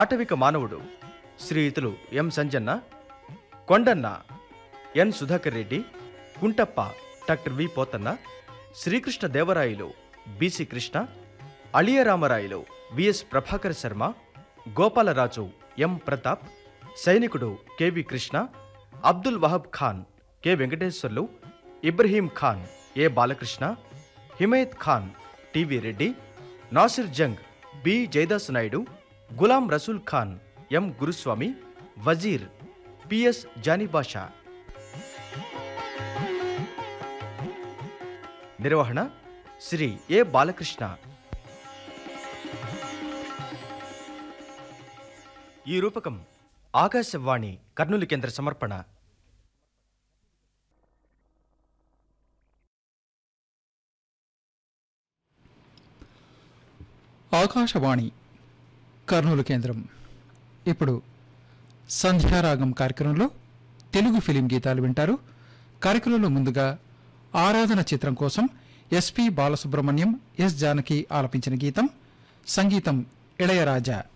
అటవిక మానవుడు శ్రీయుతులు M Sanjanna Kondanna N Sudhakar Reddy Kuntappa doctor V Pothanna Srikrishna Devarayalu B C Krishna Aliyaramarayalu V S Prabhakar Sharma Gopalaraju M Pratap సైనికుడు K V Krishna Abdul Wahab Khan K Venkateswarlu Ibrahim Khan A Balakrishna Himayat Khan T V Reddy Nasir Jung B Jayadas Naidu Ghulam Rasool Khan M Guruswamy Wazir P S Janibasha నిర్వహణ శ్రీ ఏ బాలకృష్ణ ఈ రూపకం ఆకాశవాణి కర్నూలు కేంద్ర సమర్పణ ఆకాశవాణి కర్నూలు కేంద్రం ఇప్పుడు సంధ్యారాగం కార్యక్రమంలో తెలుగు ఫిలిం గీతాలు వింటారు కార్యక్రమంలో ముందుగా ఆరాధన చిత్రం కోసం ఎస్పి బాలసుబ్రహ్మణ్యం ఎస్ జానకి ఆలపించిన గీతం సంగీతం ఇళయరాజా